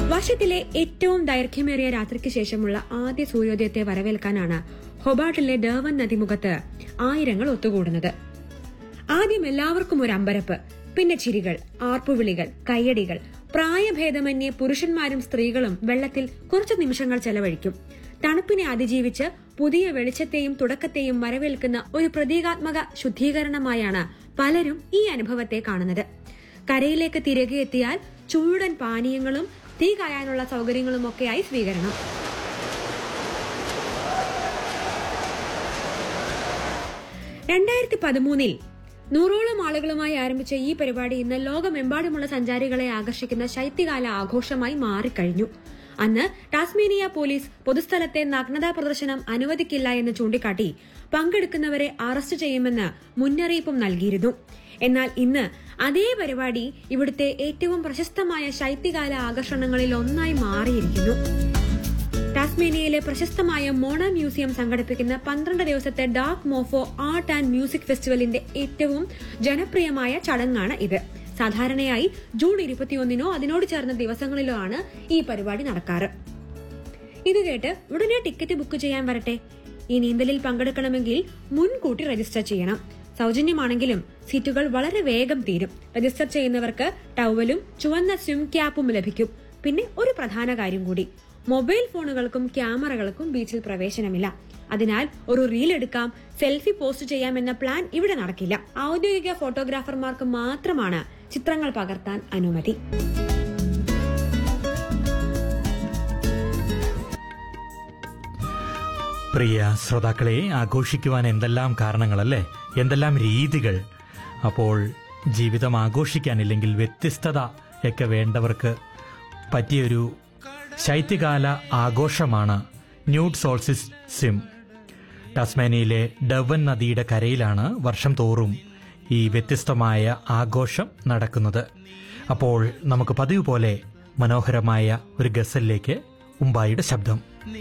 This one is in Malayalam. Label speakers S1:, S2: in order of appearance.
S1: വർഷത്തിലെ ഏറ്റവും ദൈർഘ്യമേറിയ രാത്രിക്ക് ശേഷമുള്ള ആദ്യ സൂര്യോദയത്തെ വരവേൽക്കാനാണ് ഹൊബാട്ടിലെ ഡേവൻ നദിമുഖത്ത് ആയിരങ്ങൾ ഒത്തുകൂടുന്നത് ആദ്യം എല്ലാവർക്കും ഒരു അമ്പരപ്പ് പിന്നെ ചിരികൾ ആർപ്പുവിളികൾ കയ്യടികൾ പ്രായഭേദമന്യേ പുരുഷന്മാരും സ്ത്രീകളും വെള്ളത്തിൽ കുറച്ചു നിമിഷങ്ങൾ ചെലവഴിക്കും തണുപ്പിനെ അതിജീവിച്ച് പുതിയ വെളിച്ചത്തെയും തുടക്കത്തെയും വരവേൽക്കുന്ന ഒരു പ്രതീകാത്മക ശുദ്ധീകരണമായാണ് പലരും ഈ അനുഭവത്തെ കാണുന്നത് കരയിലേക്ക് തിരികെ എത്തിയാൽ ചൂടൻ പാനീയങ്ങളും തീ കായാനുള്ള സൗകര്യങ്ങളും ഒക്കെയായി സ്വീകരണം രണ്ടായിരത്തി പതിമൂന്നിൽ നൂറോളം ആളുകളുമായി ആരംഭിച്ച ഈ പരിപാടി ഇന്ന് ലോകമെമ്പാടുമുള്ള സഞ്ചാരികളെ ആകർഷിക്കുന്ന ശൈത്യകാല ആഘോഷമായി മാറിക്കഴിഞ്ഞു അന്ന് ടാസ്മേനിയ പോലീസ് പൊതുസ്ഥലത്തെ നഗ്നതാ പ്രദർശനം അനുവദിക്കില്ല എന്ന് ചൂണ്ടിക്കാട്ടി പങ്കെടുക്കുന്നവരെ അറസ്റ്റ് ചെയ്യുമെന്ന് മുന്നറിയിപ്പും നൽകിയിരുന്നു എന്നാൽ ഇന്ന് അതേ പരിപാടി ഇവിടുത്തെ ഏറ്റവും പ്രശസ്തമായ ശൈത്യകാല ആകർഷണങ്ങളിൽ ഒന്നായി മാറിയിരിക്കുന്നു ടാസ്മേനിയയിലെ പ്രശസ്തമായ മോണ മ്യൂസിയം സംഘടിപ്പിക്കുന്ന പന്ത്രണ്ട് ദിവസത്തെ dark Mofo art and music ഫെസ്റ്റിവലിന്റെ ഏറ്റവും ജനപ്രിയമായ ചടങ്ങാണ് ഇത് സാധാരണയായി ജൂൺ ഇരുപത്തിയൊന്നിനോ അതിനോട് ചേർന്ന ദിവസങ്ങളിലോ ആണ് ഈ പരിപാടി നടക്കാറ് ഇത് കേട്ട് ഉടനെ ടിക്കറ്റ് ബുക്ക് ചെയ്യാൻ വരട്ടെ ഈ നീന്തലിൽ പങ്കെടുക്കണമെങ്കിൽ മുൻകൂട്ടി രജിസ്റ്റർ ചെയ്യണം സൗജന്യമാണെങ്കിലും സീറ്റുകൾ വളരെ വേഗം തീരും രജിസ്റ്റർ ചെയ്യുന്നവർക്ക് ടവലും ചുവന്ന സ്വിം ക്യാപ്പും ലഭിക്കും പിന്നെ ഒരു പ്രധാന കാര്യം കൂടി മൊബൈൽ ഫോണുകൾക്കും ക്യാമറകൾക്കും ബീച്ചിൽ പ്രവേശനമില്ല അതിനാൽ ഒരു റീൽ എടുക്കാം സെൽഫി പോസ്റ്റ് ചെയ്യാമെന്ന പ്ലാൻ ഇവിടെ നടക്കില്ല ഔദ്യോഗിക ഫോട്ടോഗ്രാഫർമാർക്ക് മാത്രമാണ് ചിത്രങ്ങൾ പകർത്താൻ അനുമതി
S2: പ്രിയ ശ്രോതാക്കളെ ആഘോഷിക്കുവാൻ എന്തെല്ലാം കാരണങ്ങളല്ലേ എന്തെല്ലാം രീതികൾ അപ്പോൾ ജീവിതം ആഘോഷിക്കാനില്ലെങ്കിൽ വ്യത്യസ്തത ഒക്കെ വേണ്ടവർക്ക് പറ്റിയൊരു ശൈത്യകാല ആഘോഷമാണ് ന്യൂഡ് സോൾസിസ് സിം ടാസ്മാനിയയിലെ ഡവൻ നദിയുടെ കരയിലാണ് വർഷം തോറും ഈ വ്യത്യസ്തമായ ആഘോഷം നടക്കുന്നത് അപ്പോൾ നമുക്ക് പതിവ് പോലെ മനോഹരമായ ഒരു ഗസലിലേക്ക് ഉമ്പായിയുടെ ശബ്ദം